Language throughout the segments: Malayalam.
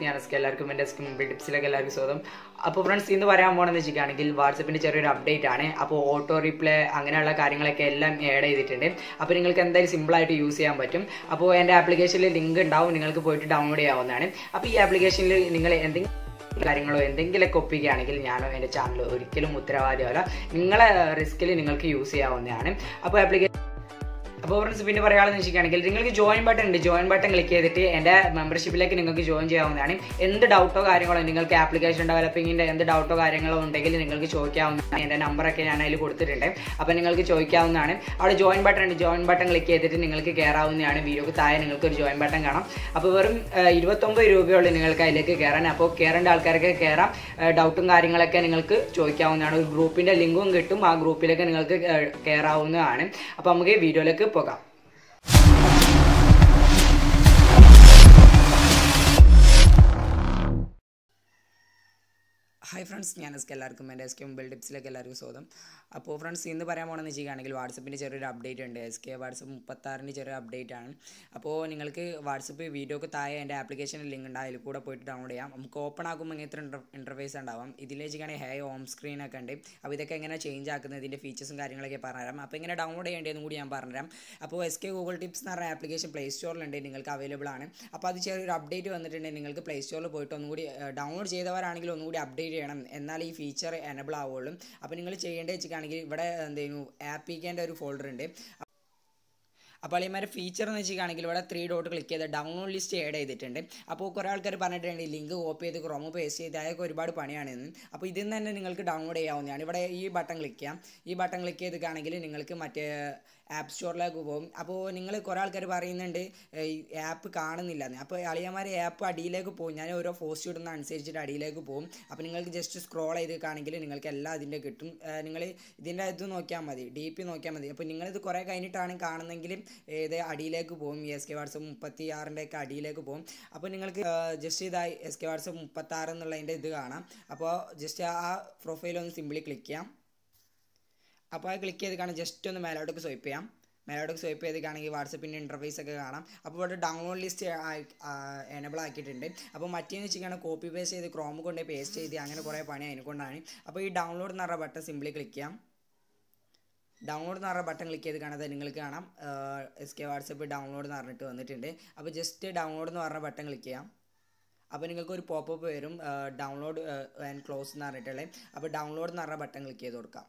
ഞാൻ എസ്കെ എല്ലാവർക്കും എൻ്റെ എസ്കെ മൊബൈൽ ടിപ്സിലേക്ക് എല്ലാവർക്കും സ്വാഗതം അപ്പോൾ ഫ്രണ്ട്സ് ഇന്ന് പറയാൻ പോകണമെന്ന് വെച്ചിട്ടാണെങ്കിൽ വാട്സപ്പിൻ്റെ ചെറിയൊരു അപ്ഡേറ്റ് ആണ് അപ്പോൾ ഓട്ടോ റീപ്ലേ അങ്ങനെയുള്ള കാര്യങ്ങളൊക്കെ എല്ലാം ആഡ് ചെയ്തിട്ടുണ്ട് അപ്പോൾ നിങ്ങൾക്ക് എന്തായാലും സിമ്പിളായിട്ട് യൂസ് ചെയ്യാൻ പറ്റും അപ്പോൾ എൻ്റെ ആപ്ലിക്കേഷനിൽ ലിങ്ക് ഉണ്ടാവും നിങ്ങൾക്ക് പോയിട്ട് ഡൗൺലോഡ് ചെയ്യാവുന്നതാണ് അപ്പോൾ ഈ ആപ്ലിക്കേഷനിൽ നിങ്ങൾ എന്തെങ്കിലും കാര്യങ്ങളോ എന്തെങ്കിലുമൊക്കെ ഒപ്പിക്കുകയാണെങ്കിൽ ഞാനോ എൻ്റെ ചാനൽ ഒരിക്കലും ഉത്തരവാദിയല്ല നിങ്ങളെ റിസ്കിൽ നിങ്ങൾക്ക് യൂസ് ചെയ്യാവുന്നതാണ് അപ്പോൾ ആപ്ലിക്കേഷൻ അപ്പോൾ ഫ്രണ്ട്സ് പിന്നെ പറയാമെന്ന് വെച്ചിട്ടുണ്ടെങ്കിൽ നിങ്ങൾക്ക് ജോയിൻ ബട്ടൺ ഉണ്ട് ജോയിൻ ബട്ടൺ ക്ലിക്ക് ചെയ്തിട്ട് എൻ്റെ മെമ്പർഷിപ്പിലേക്ക് നിങ്ങൾക്ക് ജോയിൻ ചെയ്യാവുന്നതാണ് എന്ത് ഡൗട്ടോ കാര്യങ്ങളോ നിങ്ങൾക്ക് ആപ്ലിക്കേഷൻ ഡെവലപ്പിങ്ങിൻ്റെ എന്ത് ഡൗട്ടോ കാര്യങ്ങളോ ഉണ്ടെങ്കിൽ നിങ്ങൾക്ക് ചോദിക്കാവുന്നതാണ് എൻ്റെ നമ്പറൊക്കെ ഞാൻ അതിൽ കൊടുത്തിട്ടുണ്ട് അപ്പോൾ നിങ്ങൾക്ക് ചോദിക്കാവുന്നതാണ് അവിടെ ജോയിൻ ബട്ടൺ ഉണ്ട് ജോയിൻ ബട്ടൺ ക്ലിക്ക് ചെയ്തിട്ട് നിങ്ങൾക്ക് കയറാവുന്നതാണ് വീഡിയോക്ക് താഴെ നിങ്ങൾക്ക് ഒരു ജോയിൻ ബട്ടൺ കാണാം അപ്പോൾ വെറും ഏഹ്, ഇരുപത്തൊമ്പത് രൂപയുള്ളൂ നിങ്ങൾക്ക് അതിലേക്ക് കയറാൻ അപ്പോൾ കയറേണ്ട ആൾക്കാർക്ക് കയറാം ഏഹ്, ഡൗട്ടും കാര്യങ്ങളൊക്കെ നിങ്ങൾക്ക് ചോദിക്കാവുന്നതാണ് ഒരു ഗ്രൂപ്പിൻ്റെ ലിങ്കും കിട്ടും ആ ഗ്രൂപ്പിലേക്ക് നിങ്ങൾക്ക് ഏഹ്, കയറാവുന്നതാണ് അപ്പോൾ നമുക്ക് വീഡിയോയിലേക്ക് പോകാം ഹായ് ഫ്രണ്ട്സ് ഞാൻ എസ് എല്ലാവർക്കും എൻ്റെ എസ് കെ മൊബൈൽ ടിപ്സിലേക്ക് എല്ലാവർക്കും സ്വാഗതം അപ്പോൾ ഫ്രണ്ട്സ് ഇന്ന് പറയാൻ പോകണമെന്ന് വെച്ചിട്ടുണ്ടെങ്കിൽ വാട്സപ്പിൻ്റെ ചെറിയൊരു അപ്ഡേറ്റ് ഉണ്ട് എസ് കെ വാട്സപ്പ് മുപ്പത്താറിൻ്റെ ചെറിയ അപ്ഡേറ്റ് ആണ് അപ്പോൾ നിങ്ങൾക്ക് വാട്സപ്പ് വീഡിയോക്ക് താഴെ എൻ്റെ ആപ്ലിക്കേഷനിൽ ലിങ്ക് ഉണ്ട് അതിൽ കൂടെ പോയിട്ട് ഡൗൺലോഡ് ചെയ്യാം നമുക്ക് ഓപ്പൺ ആക്കുമ്പോൾ ഇങ്ങനത്തെ ഇൻ്റർഫേസ് ഉണ്ടാവാം ഇതിൽ വെച്ചിട്ടാണെങ്കിൽ ഹേ ഹോം സ്ക്രീൻ ഒക്കെ ഉണ്ട് അപ്പോൾ ഇതൊക്കെ എങ്ങനെ ചേഞ്ച് ആക്കുന്നത് ഇതിൻ്റെ ഫീച്ചേഴ്സും കാര്യങ്ങളൊക്കെ പറഞ്ഞുതരാം അപ്പോൾ ഇങ്ങനെ ഡൗൺലോഡ് ചെയ്യേണ്ടതെന്ന് കൂടി ഞാൻ പറഞ്ഞുതരാം അപ്പോൾ എസ് കെ ഗൂഗിൾ ടിപ്സ് എന്ന് പറഞ്ഞ ആപ്ലിക്കേഷൻ പ്ലേ സ്റ്റോറിലുണ്ട് നിങ്ങൾക്ക് അവൈലബിൾ ആണ് അപ്പോൾ അത് ചെറിയൊരു അപ്ഡേറ്റ് വന്നിട്ടുണ്ടെങ്കിൽ നിങ്ങൾക്ക് പ്ലേ സ്റ്റോറിൽ പോയിട്ട് ഒന്നുകൂടി ഡൗൺലോഡ് ചെയ്തവരാണെങ്കിൽ ഒന്നുകൂടി അപ്ഡേറ്റ് ചെയ്യണം എന്നാൽ ഈ ഫീച്ചർ എനബിൾ ആവുള്ളൂ അപ്പോൾ നിങ്ങൾ ചെയ്യേണ്ടത് വെച്ചിട്ടാണെങ്കിൽ ഇവിടെ എന്തെങ്കിലും ആപ്പിക്കേൻ്റെ ഒരു ഫോൾഡർ ഉണ്ട് അപ്പോൾ അളിയന്മാരെ ഫീച്ചർ എന്ന് വെച്ചിട്ടാണെങ്കിൽ ഇവിടെ ത്രീ ഡോട്ട് ക്ലിക്ക് ചെയ്ത് ഡൗൺലോഡ് ലിസ്റ്റ് ആഡ് ചെയ്തിട്ടുണ്ട് അപ്പോൾ കുറേ ആൾക്കാർ പറഞ്ഞിട്ടുണ്ട് ലിങ്ക് കോപ്പി ചെയ്ത് ക്രോമ് പേസ്റ്റ് ചെയ്ത് അതൊക്കെ ഒരുപാട് പണിയാണെന്ന് അപ്പോൾ ഇതിൽ നിന്ന് തന്നെ നിങ്ങൾക്ക് ഡൗൺലോഡ് ചെയ്യാവുന്നതാണ് ഇവിടെ ഈ ബട്ടൺ ക്ലിക്ക് ചെയ്യാം ഈ ബട്ടൺ ക്ലിക്ക് ചെയ്തിട്ടാണെങ്കിൽ നിങ്ങൾക്ക് മറ്റേ ആപ്പ് സ്റ്റോറിലേക്ക് പോകും അപ്പോൾ നിങ്ങൾ കുറേ ആൾക്കാർ പറയുന്നുണ്ട് ഏഹ്, ഈ ആപ്പ് കാണുന്നില്ല എന്ന് അപ്പോൾ അളിയന്മാർ ആപ്പ് അടിയിലേക്ക് പോകും ഞാൻ ഓരോ പോസ്റ്റ് ഇടുന്ന അനുസരിച്ചിട്ട് അടിയിലേക്ക് പോകും അപ്പോൾ നിങ്ങൾക്ക് ജസ്റ്റ് സ്ക്രോൾ ചെയ്തിട്ടാണെങ്കിൽ നിങ്ങൾക്ക് എല്ലാം അതിൻ്റെ കിട്ടും നിങ്ങൾ ഇതിൻ്റെ ഇത് നോക്കിയാൽ മതി ഡി പി നോക്കിയാൽ മതി അപ്പോൾ നിങ്ങളിത് കുറേ കഴിഞ്ഞിട്ടാണ് കാണുന്നെങ്കിൽ ഏത് അടിയിലേക്ക് പോകും എസ് കെ വാട്സപ്പ് മുപ്പത്തി ആറിൻ്റെ ഒക്കെ അടിയിലേക്ക് പോകും അപ്പോൾ നിങ്ങൾക്ക് ജസ്റ്റ് ഇതായി എസ് കെ വാട്സപ്പ് മുപ്പത്താറ് എന്നുള്ളതിൻ്റെ ഇത് കാണാം അപ്പോൾ ജസ്റ്റ് ആ പ്രൊഫൈൽ ഒന്ന് സിമ്പിളി ക്ലിക്ക് ചെയ്യാം അപ്പോൾ അത് ക്ലിക്ക് ചെയ്ത് കാണാം ജസ്റ്റ് ഒന്ന് മേലോട്ടേക്ക് സ്വൈപ്പ് ചെയ്യാം മേലോട്ടേക്ക് സ്വൈപ്പ് ചെയ്ത് കാണുമെങ്കിൽ വാട്സപ്പിൻ്റെ ഇൻ്റർഫേസ് ഒക്കെ കാണാം അപ്പോൾ ഇവിടെ ഡൗൺലോഡ് ലിസ്റ്റ് എനബിൾ ആക്കിയിട്ടുണ്ട് അപ്പോൾ മറ്റേന്ന് വെച്ചിട്ടാണ് കോപ്പി പേസ്റ്റ് ചെയ്ത് ക്രോം കൊണ്ട് പേസ്റ്റ് ചെയ്ത് അങ്ങനെ കുറേ പണി അതിനെക്കൊണ്ടാണ് അപ്പോൾ ഈ ഡൗൺലോഡ് എന്ന് പറഞ്ഞ ബട്ടൺ സിമ്പിളി ക്ലിക്ക് ചെയ്യാം ഡൗൺലോഡ് എന്ന് പറഞ്ഞ ബട്ടൺ ക്ലിക്ക് ചെയ്ത് കാണാതെ നിങ്ങൾക്ക് കാണാം എസ് കെ വാട്സപ്പ് ഡൗൺലോഡ് എന്ന് പറഞ്ഞിട്ട് വന്നിട്ടുണ്ട് അപ്പോൾ ജസ്റ്റ് ഡൗൺലോഡ് എന്ന് പറഞ്ഞ ബട്ടൺ ക്ലിക്ക് ചെയ്യാം അപ്പോൾ നിങ്ങൾക്ക് ഒരു പോപ്പപ്പ് വരും ഡൗൺലോഡ് ആൻഡ് ക്ലോസ് എന്ന് പറഞ്ഞിട്ടുള്ളത് അപ്പോൾ ഡൗൺലോഡ് എന്ന് പറഞ്ഞ ബട്ടൺ ക്ലിക്ക് ചെയ്ത് കൊടുക്കാം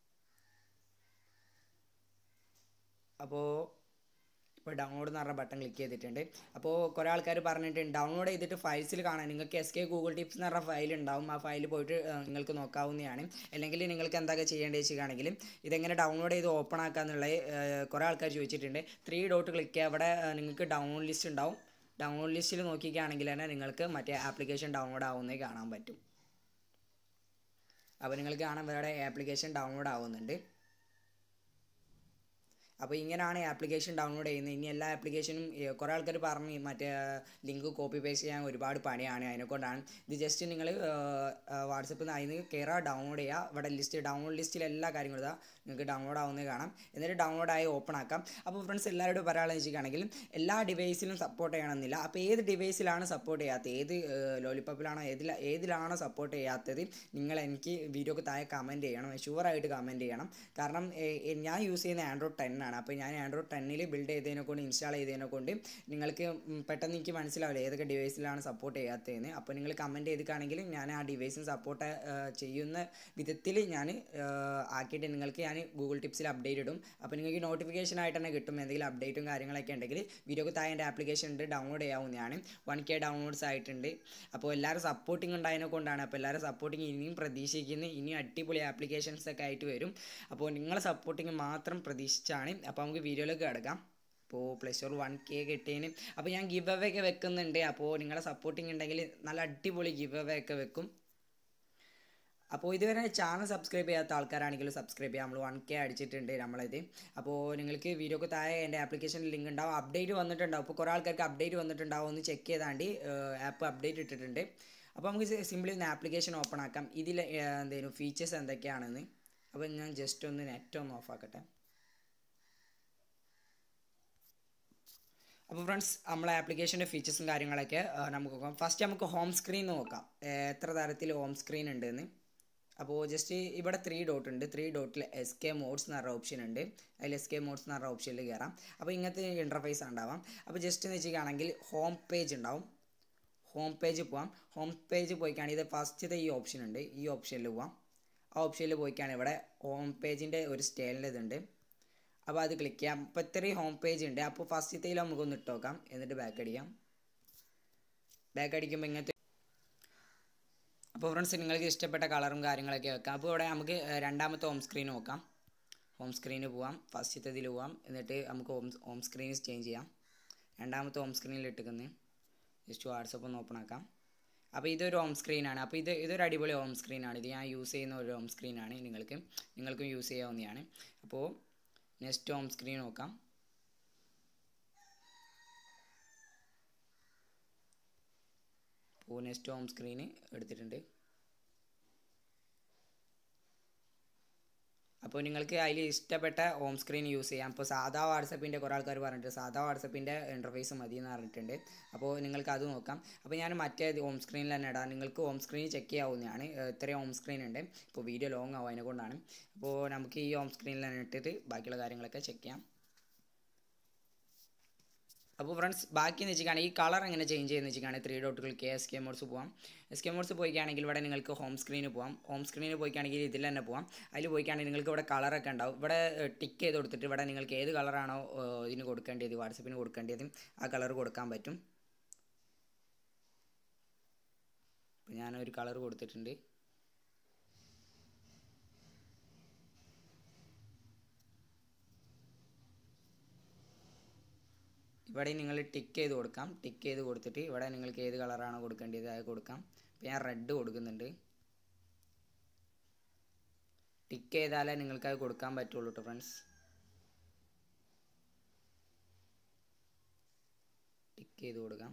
അപ്പോൾ ഇപ്പോൾ ഡൗൺലോഡ് എന്ന് പറഞ്ഞ ബട്ടൺ ക്ലിക്ക് ചെയ്തിട്ടുണ്ട് അപ്പോൾ കുറേ ആൾക്കാർ പറഞ്ഞിട്ടുണ്ട് ഡൗൺലോഡ് ചെയ്തിട്ട് ഫയൽസിൽ കാണാൻ നിങ്ങൾക്ക് എസ് കെ ഗൂഗിൾ ടിപ്സ് എന്ന് പറഞ്ഞ ഫയൽ ഉണ്ടാവും ആ ഫയൽ പോയിട്ട് ഏഹ്, നിങ്ങൾക്ക് നോക്കാവുന്നതാണ് അല്ലെങ്കിൽ നിങ്ങൾക്ക് എന്തൊക്കെ ചെയ്യേണ്ടത് വെച്ചിട്ടാണെങ്കിൽ ഇതെങ്ങനെ ഡൗൺലോഡ് ചെയ്ത് ഓപ്പൺ ആക്കാന്നുള്ളത് ഏഹ്, കുറേ ആൾക്കാർ ചോദിച്ചിട്ടുണ്ട് ത്രീ ഡോട്ട് ക്ലിക്ക് ചെയ്യുക അവിടെ ഏഹ്, നിങ്ങൾക്ക് ഡൗൺലോഡ് ലിസ്റ്റ് ഉണ്ടാവും ഡൗൺലോഡ് ലിസ്റ്റിൽ നോക്കിക്കുകയാണെങ്കിൽ തന്നെ നിങ്ങൾക്ക് മറ്റേ ആപ്ലിക്കേഷൻ ഡൗൺലോഡ് ആവുന്നത് കാണാൻ പറ്റും അപ്പോൾ നിങ്ങൾക്ക് കാണാൻ വേറെ ആപ്ലിക്കേഷൻ ഡൗൺലോഡ് ആവുന്നുണ്ട് അപ്പോൾ ഇങ്ങനെയാണ് ആപ്ലിക്കേഷൻ ഡൗൺലോഡ് ചെയ്യുന്നത് ഇനി എല്ലാ ആപ്ലിക്കേഷനും കുറേ ആൾക്കാർ പറഞ്ഞ് മറ്റേ ലിങ്ക് കോപ്പി പേസ്റ്റ് ചെയ്യാൻ ഒരുപാട് പണിയാണ് അതിനെക്കൊണ്ടാണ് ഇത് ജസ്റ്റ് നിങ്ങൾ വാട്സപ്പിൽ നിന്ന് അതിന് കയറുക ഡൗൺലോഡ് ചെയ്യുക ഇവിടെ ലിസ്റ്റ് ഡൗൺലോഡ് ലിസ്റ്റിൽ എല്ലാ കാര്യങ്ങളും ഇതാ നിങ്ങൾക്ക് ഡൗൺലോഡ് ആവുന്നത് കാണാം എന്നിട്ട് ഡൗൺലോഡ് ആയി ഓപ്പൺ ആക്കാം അപ്പോൾ ഫ്രണ്ട്സ് എല്ലാവരോടും പറയാനുള്ളത് വെച്ചിട്ടാണെങ്കിൽ എല്ലാ ഡിവൈസിലും സപ്പോർട്ട് ചെയ്യണമെന്നില്ല അപ്പോൾ ഏത് ഡിവൈസിലാണ് സപ്പോർട്ട് ചെയ്യാത്തത് ഏത് ലോലിപ്പോപ്പിലാണോ ഏതിൽ ഏതിലാണോ സപ്പോർട്ട് ചെയ്യാത്തത് നിങ്ങൾ എനിക്ക് വീഡിയോക്ക് താഴെ കമൻറ്റ് ചെയ്യണം ഷുവറായിട്ട് കമൻറ്റ് ചെയ്യണം കാരണം ഏ- ഏ- ഞാൻ യൂസ് ചെയ്യുന്ന ആൻഡ്രോയിഡ് ടെൻ ആണ് അപ്പോൾ ഞാൻ ആൻഡ്രോയിഡ് ടെന്നിൽ ബിൽഡ് ചെയ്തതിനെ കൊണ്ട് ഇൻസ്റ്റാൾ ചെയ്തതിനെ കൊണ്ട് നിങ്ങൾക്ക് ഉം, പെട്ടെന്ന് എനിക്ക് മനസ്സിലാവില്ല ഏതൊക്കെ ഡിവൈസിലാണ് സപ്പോർട്ട് ചെയ്യാത്തതെന്ന് അപ്പോൾ നിങ്ങൾ കമൻറ്റ് ചെയ്തിട്ടാണെങ്കിൽ ഞാൻ ആ ഡിവൈസിന് സപ്പോർട്ട് ചെയ്യുന്ന വിധത്തിൽ ഞാൻ ആക്കിയിട്ട് നിങ്ങൾക്ക് ഞാൻ ഗൂഗിൾ ടിപ്സിൽ അപ്ഡേറ്റ് ഇടും അപ്പോൾ നിങ്ങൾക്ക് നോട്ടിഫിക്കേഷൻ ആയിട്ട് തന്നെ കിട്ടും എന്തെങ്കിലും അപ്ഡേറ്റും കാര്യങ്ങളൊക്കെ ഉണ്ടെങ്കിൽ വീഡിയോക്ക് താഴെ എൻ്റെ ആപ്ലിക്കേഷൻ ഉണ്ട് ഡൗൺലോഡ് ചെയ്യാവുന്നതാണ് വൺ കെ ഡൗൺലോഡ്സ് ആയിട്ടുണ്ട് അപ്പോൾ എല്ലാവരും സപ്പോർട്ടിങ് ഉണ്ടായതിനെ കൊണ്ടാണ് അപ്പോൾ എല്ലാവരും സപ്പോർട്ടിങ് ഇനിയും പ്രതീക്ഷിക്കുന്നു ഇനിയും അടിപൊളി ആപ്ലിക്കേഷൻസ് ഒക്കെ ആയിട്ട് വരും അപ്പോൾ നിങ്ങളെ സപ്പോർട്ടിങ് മാത്രം പ്രതീക്ഷിച്ചാണ് അപ്പോൾ നമുക്ക് വീഡിയോയിലേക്ക് കിടക്കാം അപ്പോൾ പ്ലേ സ്റ്റോർ വൺ കെ കിട്ടിയതിന് അപ്പോൾ ഞാൻ ഗിവ് അവേ ഒക്കെ വെക്കുന്നുണ്ട് അപ്പോൾ നിങ്ങളെ സപ്പോർട്ടിങ് ഉണ്ടെങ്കിൽ നല്ല അടിപൊളി ഗിവ് അവേ ഒക്കെ വെക്കും അപ്പോൾ ഇതുവരെ ചാനൽ സബ്സ്ക്രൈബ് ചെയ്യാത്ത ആൾക്കാരാണെങ്കിലും സബ്സ്ക്രൈബ് ചെയ്യാം നമ്മൾ വൺ കെ അടിച്ചിട്ടുണ്ട് നമ്മളിത് അപ്പോൾ നിങ്ങൾക്ക് വീഡിയോക്ക് താഴെ എൻ്റെ ആപ്ലിക്കേഷനിൽ ലിങ്ക് ഉണ്ടാവും അപ്ഡേറ്റ് വന്നിട്ടുണ്ടാവും അപ്പോൾ കുറേ ആൾക്കാർക്ക് അപ്ഡേറ്റ് വന്നിട്ടുണ്ടാവും ഒന്ന് ചെക്ക് ചെയ്താണ്ട് ആപ്പ് അപ്ഡേറ്റ് ഇട്ടിട്ടുണ്ട് അപ്പോൾ നമുക്ക് സിമ്പിളി ഒന്ന് ആപ്ലിക്കേഷൻ ഓപ്പൺ ആക്കാം ഇതിൽ എന്തെങ്കിലും ഫീച്ചേഴ്സ് എന്തൊക്കെയാണെന്ന് അപ്പോൾ ഞാൻ ജസ്റ്റ് ഒന്ന് നെറ്റ് ഒന്ന് ഓഫ് ആക്കട്ടെ അപ്പോൾ ഫ്രണ്ട്സ് നമ്മളെ ആപ്ലിക്കേഷൻ്റെ ഫീച്ചേഴ്സും കാര്യങ്ങളൊക്കെ ആ, നമുക്ക് നോക്കാം ഫസ്റ്റ് നമുക്ക് ഹോം സ്ക്രീൻ നോക്കാം ഏ, എത്ര തരത്തിൽ ഹോം സ്ക്രീൻ ഉണ്ടെന്ന് അപ്പോൾ ജസ്റ്റ് ഇവിടെ ത്രീ ഡോട്ട് ഉണ്ട് ത്രീ ഡോട്ടിൽ എസ് കെ മോഡ്സ് എന്ന് പറഞ്ഞ ഓപ്ഷൻ ഉണ്ട് അതിൽ എസ് കെ മോഡ്സ് എന്ന് പറഞ്ഞ ഓപ്ഷനിൽ കയറാം അപ്പോൾ ഇങ്ങനത്തെ ഇൻ്റർഫേസ് ഉണ്ടാവാം അപ്പോൾ ജസ്റ്റ് എന്ന് വെച്ചിട്ടാണെങ്കിൽ ഹോം പേജ് ഉണ്ടാവും ഹോം പേജ് പോവാം ഹോം പേജ് പോയിക്കാണെങ്കിൽ ഇത് ഫസ്റ്റത്തെ ഈ ഓപ്ഷൻ ഉണ്ട് ഈ ഓപ്ഷനിൽ പോവാം ആ ഓപ്ഷനിൽ പോയിക്കാണെങ്കിൽ ഇവിടെ ഹോം പേജിൻ്റെ ഒരു സ്റ്റൈലിൻ്റെ ഇതുണ്ട് അപ്പോൾ അത് ക്ലിക്ക് ചെയ്യാം ഇപ്പോൾ ഇത്രയും ഹോം പേജ് ഉണ്ട് അപ്പോൾ ഫസ്റ്റത്തേൽ നമുക്കൊന്ന് ഇട്ട് നോക്കാം എന്നിട്ട് ബാക്ക് അടിക്കാം ബാക്ക് അടിക്കുമ്പോൾ ഇങ്ങനത്തെ അപ്പോൾ ഫ്രണ്ട്സ് നിങ്ങൾക്ക് ഇഷ്ടപ്പെട്ട കളറും കാര്യങ്ങളൊക്കെ വെക്കാം അപ്പോൾ ഇവിടെ നമുക്ക് ഏഹ്, രണ്ടാമത്തെ ഹോം സ്ക്രീൻ നോക്കാം ഹോം സ്ക്രീന് പോവാം ഫസ്റ്റത്തെ ഇതിൽ പോവാം എന്നിട്ട് നമുക്ക് ഹോം ഹോം സ്ക്രീൻ ചേഞ്ച് ചെയ്യാം രണ്ടാമത്തെ ഹോം സ്ക്രീനിൽ ഇട്ടിക്കുന്നത് ജസ്റ്റ് വാട്സപ്പ് ഒന്ന് ഓപ്പൺ ആക്കാം അപ്പോൾ ഇതൊരു ഹോം സ്ക്രീനാണ് അപ്പോൾ ഇത് ഇതൊരു അടിപൊളി ഹോം സ്ക്രീനാണ് ഇത് ഞാൻ യൂസ് ചെയ്യുന്ന ഒരു ഹോം സ്ക്രീനാണ് നിങ്ങൾക്ക് നിങ്ങൾക്കും യൂസ് ചെയ്യാവുന്നതാണ് അപ്പോൾ നെക്സ്റ്റ് ഹോം സ്ക്രീൻ നോക്കാം അപ്പോൾ നെക്സ്റ്റ് ഹോം സ്ക്രീന് എടുത്തിട്ടുണ്ട് അപ്പോൾ നിങ്ങൾക്ക് അതിൽ ഇഷ്ടപ്പെട്ട ഹോം സ്ക്രീൻ യൂസ് ചെയ്യാം ഇപ്പോൾ സാധാ വാട്സപ്പിൻ്റെ കുറേ ആൾക്കാർ പറഞ്ഞിട്ട് സാധാ വാട്സപ്പിൻ്റെ ഇൻ്റർഫേസ് മതി എന്ന് പറഞ്ഞിട്ടുണ്ട് അപ്പോൾ നിങ്ങൾക്ക് അത് നോക്കാം അപ്പോൾ ഞാൻ മറ്റേ ഹോം സ്ക്രീനിൽ തന്നെ ഇടാം നിങ്ങൾക്ക് ഹോം സ്ക്രീൻ ചെക്ക് ചെയ്യാവുന്നതാണ് ഏഹ് ഇത്രയും ഹോം സ്ക്രീൻ ഉണ്ട് ഇപ്പോൾ വീഡിയോ ലോങ് ആവും അതിനെ കൊണ്ടാണ് അപ്പോൾ നമുക്ക് ഈ ഹോം സ്ക്രീനിൽ തന്നെ ഇട്ടിട്ട് ബാക്കിയുള്ള കാര്യങ്ങളൊക്കെ ചെക്ക് ചെയ്യാം അപ്പോൾ ഫ്രണ്ട്സ് ബാക്കി എന്ന് വെച്ചിട്ടാണെങ്കിൽ ഈ കളർ എങ്ങനെ ചേഞ്ച് ചെയ്യുന്ന വെച്ചിട്ടാണെങ്കിൽ ത്രീ ഡോട്ടുകൾ കെ എസ് കെ മോഡ്സ് പോകാം എസ് കെ മോഡ്സ് പോയിക്കാണെങ്കിൽ ഇവിടെ നിങ്ങൾക്ക് ഹോം സ്ക്രീന് പോകാം ഹോം സ്ക്രീന് പോയിക്കാണെങ്കിൽ ഇതിൽ തന്നെ പോകാം അതിൽ പോയിക്കാണെങ്കിൽ നിങ്ങൾക്ക് ഇവിടെ കളറൊക്കെ ഉണ്ടാവും ഇവിടെ ടിക്ക് ചെയ്ത് കൊടുത്തിട്ട് ഇവിടെ നിങ്ങൾക്ക് ഏത് കളറാണോ ഇതിന് കൊടുക്കേണ്ടത് വാട്സപ്പിന് കൊടുക്കേണ്ടത് ആ കളർ കൊടുക്കാൻ പറ്റും അപ്പോൾ ഞാനൊരു കളർ കൊടുത്തിട്ടുണ്ട് ഇവിടെ നിങ്ങൾ ടിക്ക് ചെയ്ത് കൊടുക്കാം ടിക്ക് ചെയ്ത് കൊടുത്തിട്ട് ഇവിടെ നിങ്ങൾക്ക് ഏത് കളറാണോ കൊടുക്കേണ്ടത് അത് കൊടുക്കാം ഇപ്പോൾ ഞാൻ റെഡ് കൊടുക്കുന്നുണ്ട് ടിക്ക് ചെയ്താലേ നിങ്ങൾക്ക് അത് കൊടുക്കാൻ പറ്റുള്ളൂ കേട്ടോ ഫ്രണ്ട്സ് ടിക്ക് ചെയ്ത് കൊടുക്കാം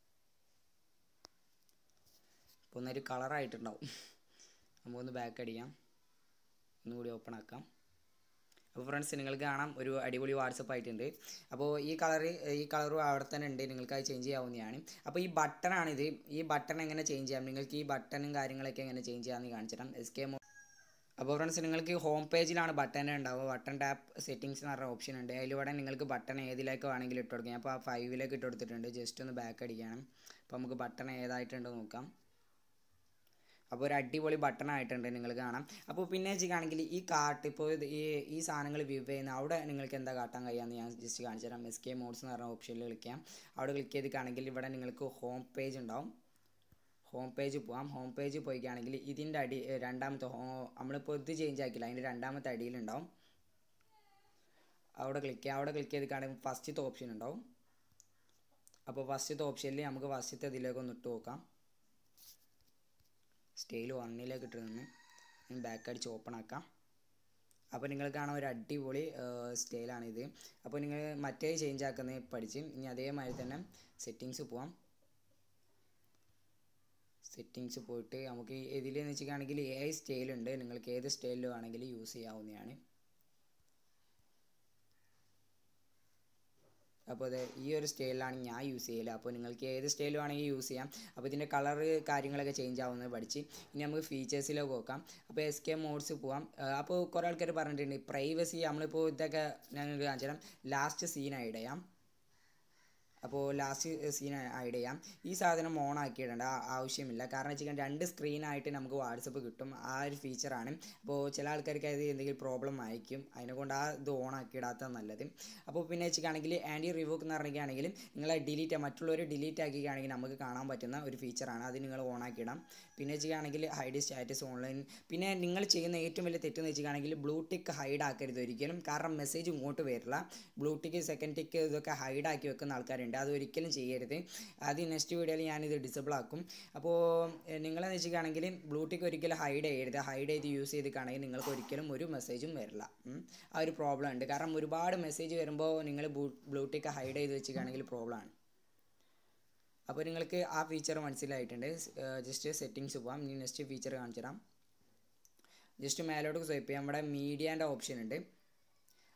ഇപ്പോൾ ഒന്നൊരു കളറായിട്ടുണ്ടാവും നമുക്കൊന്ന് ബാക്ക് അടിക്കാം ഒന്നുകൂടി ഓപ്പൺ ആക്കാം അപ്പോൾ ഫ്രണ്ട്സ് നിങ്ങൾക്ക് കാണാം ഒരു അടിപൊളി വാട്സപ്പ് ആയിട്ടുണ്ട് അപ്പോൾ ഈ കളർ ഈ കളറും അവിടെ തന്നെ ഉണ്ട് നിങ്ങൾക്ക് അത് ചേഞ്ച് ചെയ്യാവുന്നതാണ് അപ്പോൾ ഈ ബട്ടണാണിത് ഈ ബട്ടൺ എങ്ങനെ ചേഞ്ച് ചെയ്യാം നിങ്ങൾക്ക് ഈ ബട്ടണും കാര്യങ്ങളൊക്കെ എങ്ങനെ ചേഞ്ച് ചെയ്യാമെന്ന് കാണിച്ചു തരാം എസ് കെ അപ്പോൾ ഫ്രണ്ട്സ് നിങ്ങൾക്ക് ഹോം പേജിലാണ് ബട്ടൺ ഉണ്ടാവുക ബട്ടൺ ടാപ്പ് സെറ്റിങ്സ് എന്ന് പറഞ്ഞ ഓപ്ഷൻ ഉണ്ട് അതിലൂടെ നിങ്ങൾക്ക് ബട്ടൺ ഏതിലേക്ക് വേണമെങ്കിലും ഇട്ട് കൊടുക്കാം അപ്പോൾ ആ ഫൈവിലേക്ക് ഇട്ട് കൊടുത്തിട്ടുണ്ട് ജസ്റ്റ് ഒന്ന് ബാക്ക് അടിക്കണം അപ്പോൾ നമുക്ക് ബട്ടൺ ഏതായിട്ടുണ്ടോ നോക്കാം അപ്പോൾ ഒരു അടിപൊളി ബട്ടൺ ആയിട്ടുണ്ട് നിങ്ങൾ കാണാം അപ്പോൾ പിന്നെ വെച്ചിട്ടാണെങ്കിൽ ഈ കാർട്ട് ഇപ്പോൾ ഇത് ഈ ഈ സാധനങ്ങൾ വ്യൂ ചെയ്യുന്ന അവിടെ നിങ്ങൾക്ക് എന്താ കാട്ടാൻ കഴിയാമെന്ന് ഞാൻ ജസ്റ്റ് കാണിച്ചു തരാം എസ് കെ മോഡ്സ് എന്ന് പറഞ്ഞ ഓപ്ഷനിൽ ക്ലിക്ക് ചെയ്യാം അവിടെ ക്ലിക്ക് ചെയ്തിട്ടാണെങ്കിൽ ഇവിടെ നിങ്ങൾക്ക് ഹോം പേജ് ഉണ്ടാവും ഹോം പേജ് പോകാം ഹോം പേജ് പോയിക്കുകയാണെങ്കിൽ ഇതിൻ്റെ അടി ഏ, രണ്ടാമത്തെ ഹോ നമ്മളിപ്പോൾ ഇത് ചേഞ്ച് ആക്കില്ല അതിൻ്റെ രണ്ടാമത്തെ അടിയിലുണ്ടാവും അവിടെ ക്ലിക്ക് ചെയ്യാം അവിടെ ക്ലിക്ക് ചെയ്തിട്ടാണെങ്കിൽ ഫസ്റ്റത്തെ ഓപ്ഷൻ ഉണ്ടാവും അപ്പോൾ ഫസ്റ്റത്തെ ഓപ്ഷനിൽ നമുക്ക് ഫസ്റ്റത്തെ ഇതിലേക്ക് ഒന്ന് ഇട്ട് നോക്കാം സ്റ്റൈൽ വണ്ണിലേക്ക് ഇട്ട് നിന്ന് ബാക്ക് അടിച്ച് ഓപ്പൺ ആക്കാം അപ്പോൾ നിങ്ങൾ കാണാൻ ഒരു അടിപൊളി സ്റ്റൈലാണിത് അപ്പോൾ നിങ്ങൾ മറ്റേ ചേഞ്ച് ആക്കുന്നത് പഠിച്ച് ഇനി അതേമാതിരി തന്നെ സെറ്റിങ്സ് പോവാം സെറ്റിങ്സ് പോയിട്ട് നമുക്ക് ഇതിലെന്ന് വെച്ചിട്ടാണെങ്കിൽ ഏ സ്റ്റൈലുണ്ട് നിങ്ങൾക്ക് ഏത് സ്റ്റൈലിൽ വേണമെങ്കിലും യൂസ് ചെയ്യാവുന്നതാണ് അപ്പോൾ അത് ഈ ഒരു സ്റ്റൈലിലാണ് ഞാൻ യൂസ് ചെയ്യല് അപ്പോൾ നിങ്ങൾക്ക് ഏത് സ്റ്റൈൽ വേണമെങ്കിൽ യൂസ് ചെയ്യാം അപ്പോൾ ഇതിൻ്റെ കളർ കാര്യങ്ങളൊക്കെ ചേഞ്ച് ആവുന്നത് പഠിച്ച് ഇനി നമുക്ക് ഫീച്ചേഴ്സിലേക്ക് നോക്കാം അപ്പോൾ എസ് കെ മോഡ്സ് പോവാം ആ, അപ്പോൾ കുറേ ആൾക്കാർ പറഞ്ഞിട്ടുണ്ട് പ്രൈവസി നമ്മളിപ്പോൾ ഇതൊക്കെ ഞങ്ങൾക്ക് കാണിച്ചു തരാം ലാസ്റ്റ് സീൻ ആഡ് ചെയ്യാം അപ്പോൾ ലാസ്റ്റ് സീൻ ആഡ് ചെയ്യാം ഈ സാധനം ഓൺ ആക്കിയിടേണ്ട ആ- ആവശ്യമില്ല കാരണം വെച്ചാൽ രണ്ട് സ്ക്രീനായിട്ട് നമുക്ക് വാട്സപ്പ് കിട്ടും ആ ഒരു ഫീച്ചറാണ് അപ്പോൾ ചില ആൾക്കാർക്ക് അത് എന്തെങ്കിലും പ്രോബ്ലം ആയിരിക്കും അതിനെക്കൊണ്ട് ആ ഇത് ഓൺ ആക്കിയിടാത്തത് നല്ലത് അപ്പോൾ പിന്നെ വെച്ചിട്ടാണെങ്കിൽ ആൻറ്റി റിവോക്ക് എന്ന് പറഞ്ഞിട്ടാണെങ്കിൽ നിങ്ങൾ ഡിലീറ്റ് മറ്റുള്ളവർ ഡിലീറ്റ് ആക്കിക്കുകയാണെങ്കിൽ നമുക്ക് കാണാൻ പറ്റുന്ന ഒരു ഫീച്ചറാണ് അത് നിങ്ങൾ ഓൺ ആക്കിയിടാം പിന്നെ വെച്ചിട്ടാണെങ്കിൽ ഹൈഡ് സ്റ്റാറ്റസ് ഓൺലൈൻ പിന്നെ നിങ്ങൾ ചെയ്യുന്ന ഏറ്റവും വലിയ തെറ്റെന്ന് വെച്ചിട്ടാണെങ്കിൽ ബ്ലൂടിക്ക് ഹൈഡ് ആക്കരുത് ഒരിക്കലും കാരണം മെസ്സേജ് ഇങ്ങോട്ട് വരില്ല ബ്ലൂടിക്ക് സെക്കൻഡ് ടിക്ക് ഇതൊക്കെ ഹൈഡ് ആക്കി വെക്കുന്ന ആൾക്കാരുണ്ട് അത് ഒരിക്കലും ചെയ്യരുത് അത് നെക്സ്റ്റ് വീഡിയോയിൽ ഞാനിത് ഡിസബിൾ ആക്കും അപ്പോൾ നിങ്ങളെന്ന് വെച്ചിട്ടാണെങ്കിൽ ബ്ലൂടിക്ക് ഒരിക്കലും ഹൈഡ് ചെയ്യരുത് ഹൈഡ് ചെയ്ത് യൂസ് ചെയ്തിട്ടാണെങ്കിൽ നിങ്ങൾക്ക് ഒരിക്കലും ഒരു മെസ്സേജും വരില്ല ഉം. ആ ഒരു പ്രോബ്ലം ഉണ്ട് കാരണം ഒരുപാട് മെസ്സേജ് വരുമ്പോൾ നിങ്ങൾ ബ്ലൂടിക്ക് ഹൈഡ് ചെയ്ത് വെച്ചിട്ടാണെങ്കിൽ പ്രോബ്ലമാണ് അപ്പോൾ നിങ്ങൾക്ക് ആ ഫീച്ചർ മനസ്സിലായിട്ടുണ്ട് ജസ്റ്റ് സെറ്റിങ്സ് പോവാം ഇനി നെക്സ്റ്റ് ഫീച്ചർ കാണിച്ചു തരാം ജസ്റ്റ് മേലോട്ട് സ്വൈപ്പ് ചെയ്യാം ഇവിടെ മീഡിയാൻ്റെ ഓപ്ഷൻ ഉണ്ട്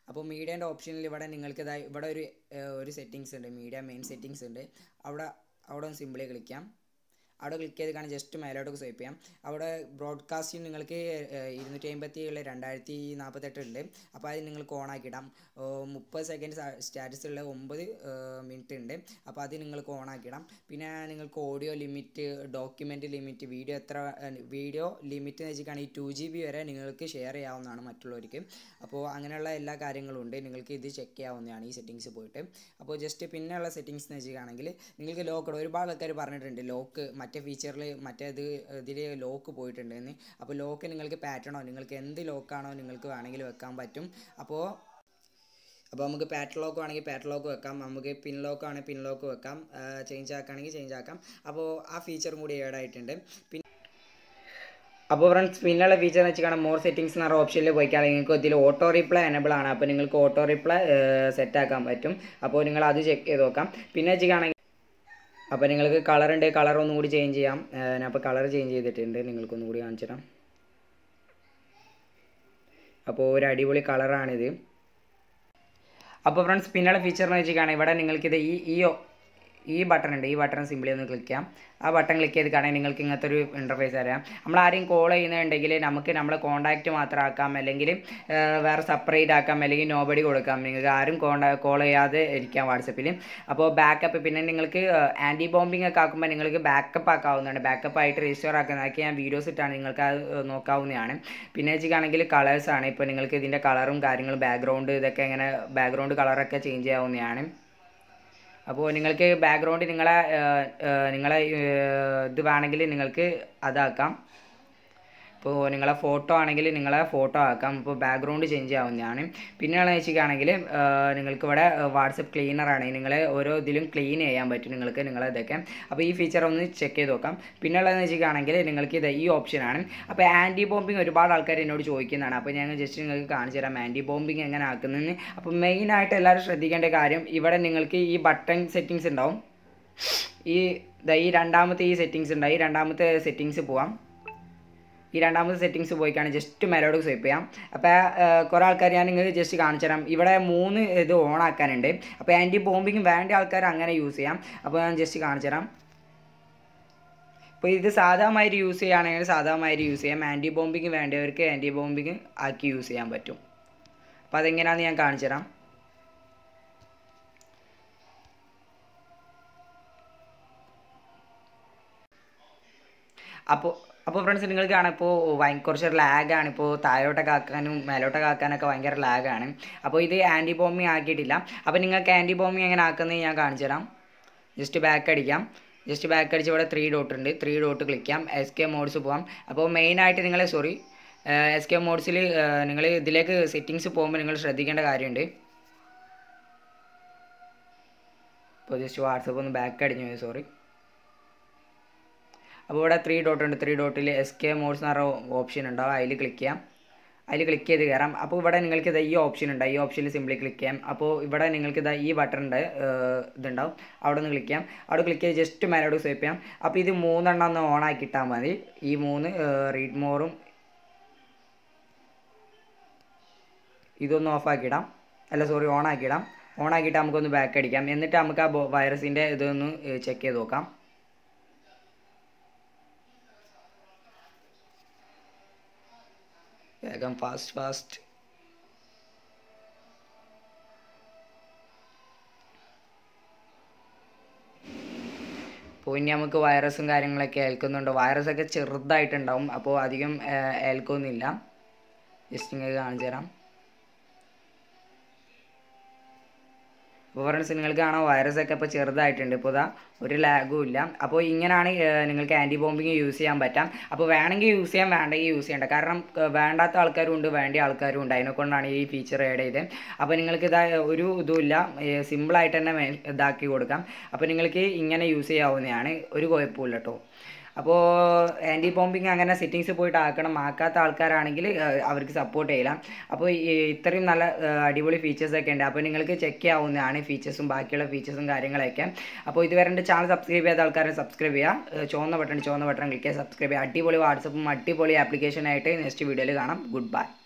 അപ്പോൾ മീഡിയൻ്റെ ഓപ്ഷനിൽ ഇവിടെ നിങ്ങൾക്ക് ഇതാ ഇവിടെ ഒരു ഏഹ്, ഒരു സെറ്റിങ്സ് ഉണ്ട് മീഡിയ മെയിൻ സെറ്റിങ്സ് ഉണ്ട് അവിടെ അവിടെ ഒന്ന് സിമ്പിളി ക്ലിക്കാം അവിടെ ക്ലിക്ക് ചെയ്ത് കാണാൻ ജസ്റ്റ് മേലോട്ട് സ്വൈപ്പ് ചെയ്യാം അവിടെ ബ്രോഡ്കാസ്റ്റിംഗ് നിങ്ങൾക്ക് ഏഹ്, ഇരുന്നൂറ്റി അമ്പത്തി ഏഴ് രണ്ടായിരത്തി നാൽപ്പത്തെട്ട് ഉണ്ട് അപ്പോൾ അത് നിങ്ങൾക്ക് ഓൺ ആക്കിയിടാം മുപ്പത് സെക്കൻഡ് സ്റ്റാറ്റസ് ഉള്ള ഒമ്പത് മിനിറ്റ് ഉണ്ട് അപ്പോൾ അത് നിങ്ങൾക്ക് ഓൺ ആക്കിയിടാം പിന്നെ നിങ്ങൾക്ക് audio limit document limit video എത്ര വീഡിയോ ലിമിറ്റ് എന്ന് വെച്ചിട്ടാണെങ്കിൽ ടു ജി ബി വരെ നിങ്ങൾക്ക് ഷെയർ ചെയ്യാവുന്നതാണ് മറ്റുള്ളവർക്ക് അപ്പോൾ അങ്ങനെയുള്ള എല്ലാ കാര്യങ്ങളും ഉണ്ട് നിങ്ങൾക്ക് ഇത് ചെക്ക് ചെയ്യാവുന്നതാണ് ഈ സെറ്റിങ്സ് പോയിട്ട് അപ്പോൾ ജസ്റ്റ് പിന്നെയുള്ള സെറ്റിങ്സ് എന്ന് വെച്ചിട്ടാണെങ്കിൽ നിങ്ങൾക്ക് ലോക്ക് ഒരുപാട് ആൾക്കാർ പറഞ്ഞിട്ടുണ്ട് ലോക്ക് മറ്റേ ഫീച്ചറിൽ മറ്റേ ഇത് ഇതിൽ ലോക്ക് പോയിട്ടുണ്ടെന്ന് അപ്പോൾ ലോക്ക് നിങ്ങൾക്ക് പാറ്റേണോ നിങ്ങൾക്ക് എന്ത് ലോക്കാണോ നിങ്ങൾക്ക് വേണമെങ്കിൽ വെക്കാൻ പറ്റും അപ്പോൾ അപ്പോൾ നമുക്ക് പാറ്റ് ലോക്ക് ആണെങ്കിൽ പാറ്റ് ലോക്ക് വെക്കാം നമുക്ക് പിൻ ലോക്ക് ആണെങ്കിൽ പിൻ ലോക്ക് വെക്കാം ചേഞ്ച് ആക്കുകയാണെങ്കിൽ ചേഞ്ച് ആക്കാം അപ്പോൾ ആ ഫീച്ചറും കൂടി ആഡ് ആയിട്ടുണ്ട് പിന്നെ അപ്പോൾ ഫ്രണ്ട്സ് പിന്നെയുള്ള ഫീച്ചർ എന്ന് വെച്ചാൽ മോർ സെറ്റിംഗ്സ് എന്ന് പറഞ്ഞ ഓപ്ഷനിൽ പോയിക്കാണെങ്കിൽ നിങ്ങൾക്ക് ഇതിൽ ഓട്ടോ റിപ്ലൈ എനബിൾ ആണ് അപ്പോൾ നിങ്ങൾക്ക് ഓട്ടോ റിപ്ലൈ സെറ്റ് ആക്കാൻ പറ്റും അപ്പോൾ നിങ്ങൾ അത് ചെക്ക് ചെയ്ത് നോക്കാം പിന്നെ വെച്ചിട്ടാണെങ്കിൽ അപ്പോൾ നിങ്ങൾക്ക് കളർ ഉണ്ട് കളർ ഒന്നും കൂടി ചേഞ്ച് ചെയ്യാം ഏഹ് ഞാൻ അപ്പോൾ കളർ ചേഞ്ച് ചെയ്തിട്ടുണ്ട് നിങ്ങൾക്കൊന്നും കൂടി കാണിച്ചു തരാം അപ്പോൾ ഒരു അടിപൊളി കളറാണിത് അപ്പോൾ ഫ്രണ്ട്സ് പിന്നെയുള്ള ഫീച്ചർ എന്ന് വെച്ചിട്ടാണെങ്കിൽ ഇവിടെ നിങ്ങൾക്കിത് ഈ ഈ ഒ- ഈ ബട്ടൺ ഉണ്ട് ഈ ബട്ടൺ സിമ്പിളി ഒന്ന് ക്ലിക്ക് ചെയ്യാം ആ ബട്ടൺ ക്ലിക്ക് ചെയ്ത് കാണാൻ നിങ്ങൾക്ക് ഇങ്ങനത്തെ ഒരു ഇൻ്റർഫേസ് അറിയാം നമ്മൾ ആരെയും കോൾ ചെയ്യുന്നുണ്ടെങ്കിൽ നമുക്ക് നമ്മളെ കോൺടാക്റ്റ് മാത്രം ആക്കാം അല്ലെങ്കിൽ ഏഹ്, വേറെ സെപ്പറേറ്റ് ആക്കാം അല്ലെങ്കിൽ നോബഡി കൊടുക്കാം നിങ്ങൾക്ക് ആരും കോണ്ടാ കോൾ ചെയ്യാതെ ഇരിക്കാം വാട്സപ്പിൽ അപ്പോൾ ബാക്കപ്പ് പിന്നെ നിങ്ങൾക്ക് ആൻറ്റി ബോംബിംഗ് ഒക്കെ ആക്കുമ്പോൾ നിങ്ങൾക്ക് ബാക്കപ്പ് ആക്കാവുന്നതാണ് ബാക്കപ്പ് ആയിട്ട് രജിസ്റ്റർ ആക്കുന്നതൊക്കെ ഞാൻ വീഡിയോസ് ഇട്ടാണ് നിങ്ങൾക്ക് അത് ഏഹ്, നോക്കാവുന്നതാണ് പിന്നെ വെച്ചിട്ടാണെങ്കിൽ കളേഴ്സാണ് ഇപ്പോൾ നിങ്ങൾക്ക് ഇതിൻ്റെ കളറും കാര്യങ്ങളും ബാക്ക്ഗ്രൗണ്ട് ഇതൊക്കെ ഇങ്ങനെ ബാക്ക്ഗ്രൗണ്ട് കളറൊക്കെ ചേഞ്ച് ചെയ്യാവുന്നതാണ് അപ്പോൾ നിങ്ങൾക്ക് ബാക്ക്ഗ്രൗണ്ട് നിങ്ങളെ ഏഹ്, ഏഹ്, നിങ്ങളെ ഏഹ്, ഇത് വേണമെങ്കിൽ നിങ്ങൾക്ക് അതാക്കാം ഇപ്പോൾ നിങ്ങളെ ഫോട്ടോ ആണെങ്കിൽ നിങ്ങളെ ഫോട്ടോ ആക്കാം ഇപ്പോൾ ബാക്ക്ഗ്രൗണ്ട് ചേഞ്ച് ആവുന്നതാണ് പിന്നെയുള്ള വെച്ചിട്ടാണെങ്കിൽ നിങ്ങൾക്ക് ഇവിടെ വാട്സപ്പ് ക്ലീനർ ആണ് നിങ്ങൾ ഓരോ ഇതിലും ക്ലീൻ ചെയ്യാൻ പറ്റും നിങ്ങൾക്ക് നിങ്ങളെ ഇതൊക്കെ അപ്പോൾ ഈ ഫീച്ചർ ഒന്ന് ചെക്ക് ചെയ്ത് നോക്കാം പിന്നെയുള്ളതെന്ന് വെച്ചിട്ടാണെങ്കിൽ നിങ്ങൾക്ക് ഇത് ഈ ഓപ്ഷനാണ് അപ്പോൾ ആൻറ്റി ബോംബിങ് ഒരുപാട് ആൾക്കാർ എന്നോട് ചോദിക്കുന്നതാണ് അപ്പോൾ ഞാൻ ജസ്റ്റ് നിങ്ങൾക്ക് കാണിച്ചു തരാം ആൻറ്റി ബോംബിങ് എങ്ങനെ ആക്കുന്നതെന്ന് അപ്പോൾ മെയിനായിട്ട് എല്ലാവരും ശ്രദ്ധിക്കേണ്ട കാര്യം ഇവിടെ നിങ്ങൾക്ക് ഈ ബട്ടൺ സെറ്റിങ്സ് ഉണ്ടാവും ഈ ദാ ഈ രണ്ടാമത്തെ ഈ സെറ്റിങ്സ് ഉണ്ട് ഈ രണ്ടാമത്തെ സെറ്റിങ്സ് പോവാം ഈ രണ്ടാമത്തെ സെറ്റിങ്സ് പോയിക്കാണ് ജസ്റ്റ് മേലോട്ട് സ്വൈപ്പ് ചെയ്യാം അപ്പോൾ കുറേ ആൾക്കാർ ഞാൻ നിങ്ങൾക്ക് ജസ്റ്റ് കാണിച്ചു തരാം ഇവിടെ മൂന്ന് ഇത് ഓൺ ആക്കാനുണ്ട് അപ്പോൾ ആൻറ്റി ബോംബിങ് വേണ്ട ആൾക്കാർ അങ്ങനെ യൂസ് ചെയ്യാം അപ്പോൾ ഞാൻ ജസ്റ്റ് കാണിച്ചു തരാം അപ്പോൾ ഇത് സാധാ മാതിരി യൂസ് ചെയ്യുകയാണെങ്കിൽ സാധാ മാതിരി യൂസ് ചെയ്യാം ആൻറ്റി ബോംബിങ് വേണ്ടവർക്ക് ആൻറ്റി ബോംബിങ് ആക്കി യൂസ് ചെയ്യാൻ പറ്റും അപ്പോൾ അതെങ്ങനെയാണെന്ന് ഞാൻ കാണിച്ചു തരാം അപ്പോൾ അപ്പോൾ ഫ്രണ്ട്സ് നിങ്ങൾക്ക് കാണാം ഇപ്പോൾ ഭയങ്കര കുറച്ച് ലാഗാണ് ഇപ്പോൾ താഴോട്ടൊക്കെ ആക്കാനും മേലോട്ടൊക്കെ ആക്കാനൊക്കെ ഭയങ്കര ലാഗാണ് അപ്പോൾ ഇത് ആൻറ്റി ബോംബിങ് ആക്കിയിട്ടില്ല അപ്പോൾ നിങ്ങൾക്ക് ആൻറ്റി ബോംബിങ് എങ്ങനെ ആക്കുന്നത് ഞാൻ കാണിച്ചു തരാം ജസ്റ്റ് ബാക്ക് അടിക്കാം ജസ്റ്റ് ബാക്ക് അടിച്ച് ഇവിടെ ത്രീ ഡോട്ട് ഉണ്ട് ത്രീ ഡോട്ട് ക്ലിക്ക് ചെയ്യാം എസ് കെ മോഡ്സ് പോകാം അപ്പോൾ മെയിനായിട്ട് നിങ്ങൾ സോറി എസ് കെ മോഡ്സിൽ നിങ്ങൾ ഇതിലേക്ക് സെറ്റിങ്സ് പോകുമ്പോൾ നിങ്ങൾ ശ്രദ്ധിക്കേണ്ട കാര്യമുണ്ട് ഇപ്പോൾ ജസ്റ്റ് വാട്സപ്പ് ഒന്ന് ബാക്ക് അടിഞ്ഞു പോയി സോറി അപ്പോൾ ഇവിടെ ത്രീ ഡോട്ട് ഉണ്ട് ത്രീ ഡോട്ടിൽ എസ് കെ മോഡ്സ് എന്ന് പറഞ്ഞ ഓപ്ഷൻ ഉണ്ടാവും അതിൽ ക്ലിക്ക് ചെയ്യാം അതിൽ ക്ലിക്ക് ചെയ്ത് കയറാം അപ്പോൾ ഇവിടെ നിങ്ങൾക്ക് ഇതാ ഈ ഓപ്ഷൻ ഉണ്ട് ഈ ഓപ്ഷനിൽ സിംപ്ലി ക്ലിക്ക് ചെയ്യാം അപ്പോൾ ഇവിടെ നിങ്ങൾക്ക് ഇതാ ഈ ബട്ടൺ ഉണ്ട് ഏഹ് ഇതുണ്ടാവും അവിടെ നിന്ന് ക്ലിക്ക് ചെയ്യാം അവിടെ ക്ലിക്ക് ചെയ്ത് ജസ്റ്റ് മേലോട്ട് സ്വൈപ്പ് ചെയ്യാം അപ്പോൾ ഇത് മൂന്നെണ്ണം ഒന്ന് ഓൺ ആക്കി ഇട്ടാൽ മതി ഈ മൂന്ന് റീഡ് മോറും ഇതൊന്ന് ഓഫ് ആക്കിയിടാം അല്ല സോറി ഓൺ ആക്കിയിടാം ഓൺ ആക്കിയിട്ട് നമുക്കൊന്ന് ബാക്ക് അടിക്കാം എന്നിട്ട് നമുക്ക് ആ വൈറസിൻ്റെ ഇതൊന്ന് ചെക്ക് ചെയ്ത് നോക്കാം വേഗം ഫാസ്റ്റ് ഫാസ്റ്റ് അപ്പോൾ ഇനി നമുക്ക് വൈറസും കാര്യങ്ങളൊക്കെ ഏൽക്കുന്നുണ്ട് വൈറസൊക്കെ ചെറുതായിട്ടുണ്ടാവും അപ്പോൾ അധികം ഏഹ്, ഏൽക്കൊന്നുമില്ല ജസ്റ്റ് നിങ്ങൾക്ക് കാണിച്ചു തരാം അപ്പോൾ ഫ്രണ്ട്സ് നിങ്ങൾക്ക് കാണാം വൈറസ് ഒക്കെ ഇപ്പോൾ ചെറുതായിട്ടുണ്ട് ഇപ്പോൾ ഇതാ ഒരു ലാഗും ഇല്ല അപ്പോൾ ഇങ്ങനെയാണ് ഏഹ്, നിങ്ങൾക്ക് ആൻറ്റി ബോംബിങ് യൂസ് ചെയ്യാൻ പറ്റാം അപ്പോൾ വേണമെങ്കിൽ യൂസ് ചെയ്യാം വേണ്ടെങ്കിൽ യൂസ് ചെയ്യേണ്ട കാരണം ഏഹ്, വേണ്ടാത്ത ആൾക്കാരും ഉണ്ട് വേണ്ട ആൾക്കാരും ഉണ്ട് അതിനെക്കൊണ്ടാണ് ഈ ഫീച്ചർ ആഡ് ചെയ്തത് അപ്പോൾ നിങ്ങൾക്ക് ഇതാ ഒരു ഇതുമില്ല സിമ്പിളായിട്ട് തന്നെ മേ- ഇതാക്കി കൊടുക്കാം അപ്പോൾ നിങ്ങൾക്ക് ഇങ്ങനെ യൂസ് ചെയ്യാവുന്നതാണ് ഒരു കുഴപ്പമില്ല കേട്ടോ അപ്പോൾ ആൻറ്റി ബോംബിങ് അങ്ങനെ സെറ്റിങ്സ് പോയിട്ട് ആക്കണം ആക്കാത്ത ആൾക്കാരാണെങ്കിൽ ഏഹ്, അവർക്ക് സപ്പോർട്ട് ചെയ്യലാം അപ്പോൾ ഈ ഇത്രയും നല്ല ഏഹ്, അടിപൊളി ഫീച്ചേഴ്സ് ഒക്കെ ഉണ്ട് അപ്പോൾ നിങ്ങൾക്ക് ചെക്ക് ചെയ്യാവുന്നതാണ് ഫീച്ചേഴ്സും ബാക്കിയുള്ള ഫീച്ചേഴ്സും കാര്യങ്ങളൊക്കെ അപ്പോൾ ഇതുവരെ എൻ്റെ ചാനൽ സബ്സ്ക്രൈബ് ചെയ്ത ആൾക്കാരെ സബ്സ്ക്രൈബ് ചെയ്യുക ഏഹ്, ചുവന്ന ബട്ടൺ ചുവന്ന ബട്ടൺ ക്ലിക്ക് ചെയ്യുക സബ്സ്ക്രൈബ് ചെയ്യുക അടിപൊളി വാട്സപ്പും അടിപൊളി ആപ്ലിക്കേഷനായിട്ട് നെക്സ്റ്റ് വീഡിയോയിൽ കാണാം ഗുഡ് ബൈ